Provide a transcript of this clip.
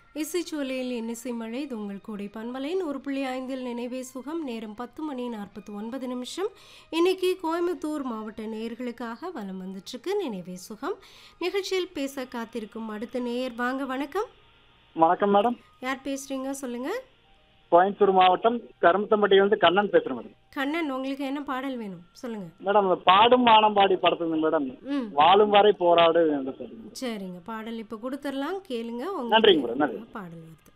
இசைச்சோலையில் இன்னிசை மழை இது உங்கள் கூடை பண்பலை நூறு புள்ளி ஐந்தில் நினைவே சுகம் நேரம் பத்து மணி நாற்பத்தி ஒன்பது நிமிஷம் இன்னைக்கு கோயம்புத்தூர் மாவட்ட நேயர்களுக்காக வலம் வந்துட்டுருக்கு நினைவே சுகம் நிகழ்ச்சியில் பேச காத்திருக்கும் அடுத்த நேயர் வாங்க வணக்கம் வணக்கம் மேடம் யார் பேசுறீங்க சொல்லுங்க கோயம்புத்தூர் மாவட்டம் கருமத்தம்பட்டியிலிருந்து கண்ணன் பேசுறேன் மேடம் கண்ணன் உங்களுக்கு என்ன பாடல் வேணும் சொல்லுங்க மேடம் இந்த பாடும் வானம்பாடி படத்துங்க மேடம் ம் வாழும் வரை போராடு என்று சொல்லுங்க சரிங்க பாடல் இப்போ கொடுத்துடலாம் கேளுங்க நன்றிங்க மேடம், நன்றி. பாடல் வருது